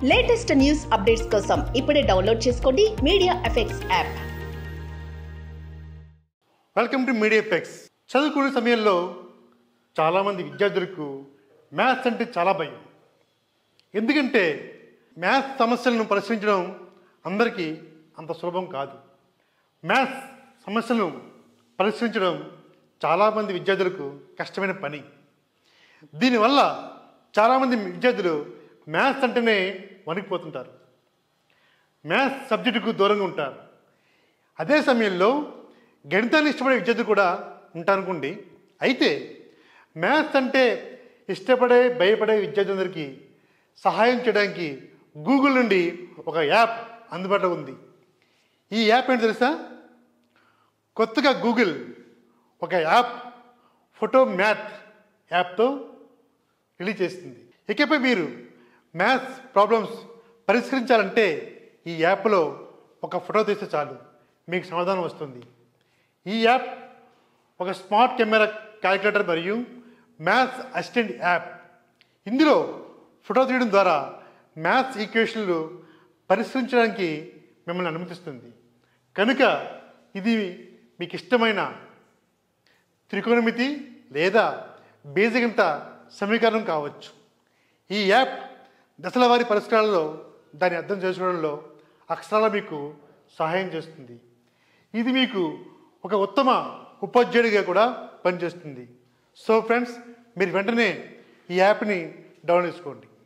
latest news updates కోసం ఇప్పుడే download చేసుకోండి media effects app welcome to media effects చదువుకునే సమయంలో చాలామంది విద్యార్థులకు మ్యాథ్స్ అంటే చాలా భయం ఎందుకంటే మ్యాథ్స్ సమస్యలను పరిష్కరించడం అందరికీ అంత సులభం కాదు మ్యాథ్స్ సమస్యలను పరిష్కరించడం చాలామంది విద్యార్థులకు కష్టమైన పని దీనివల్ల చాలామంది విద్యార్థులు మ్యాథ్స్ అంటేనే వణికిపోతుంటారు మ్యాథ్స్ సబ్జెక్టుకు దూరంగా ఉంటారు అదే సమయంలో గణితాన్ని ఇష్టపడే విద్యార్థులు కూడా ఉంటారనుకోండి అయితే మ్యాథ్స్ అంటే ఇష్టపడే భయపడే విద్యార్థులందరికీ సహాయం చేయడానికి గూగుల్ నుండి ఒక యాప్ అందుబాటులో ఉంది ఈ యాప్ ఏంటి తెలుసా కొత్తగా గూగుల్ ఒక యాప్ ఫోటో మ్యాథ్ యాప్తో రిలీజ్ చేస్తుంది ఇకపై మీరు మ్యాథ్స్ ప్రాబ్లమ్స్ పరిష్కరించాలంటే ఈ యాప్లో ఒక ఫోటో తీస్తే చాలు మీకు సమాధానం వస్తుంది ఈ యాప్ ఒక స్మార్ట్ కెమెరా క్యాలిక్యులేటర్ మరియు మ్యాథ్స్ అసిస్టెంట్ యాప్ ఇందులో ఫోటో తీయడం ద్వారా మ్యాథ్స్ ఈక్వేషన్లు పరిష్కరించడానికి మిమ్మల్ని అనుమతిస్తుంది కనుక ఇది మీకు ఇష్టమైన త్రికోణమితి లేదా బీజగంట సమీకరణం కావచ్చు ఈ యాప్ దశల వారి పరిష్కారాలలో దాన్ని అర్థం చేసుకోవడంలో అక్షరాల మీకు సహాయం చేస్తుంది ఇది మీకు ఒక ఉత్తమ ఉపాధ్యాయుడిగా కూడా పనిచేస్తుంది సో ఫ్రెండ్స్ మీరు వెంటనే ఈ యాప్ని డౌన్లోడ్ చేసుకోండి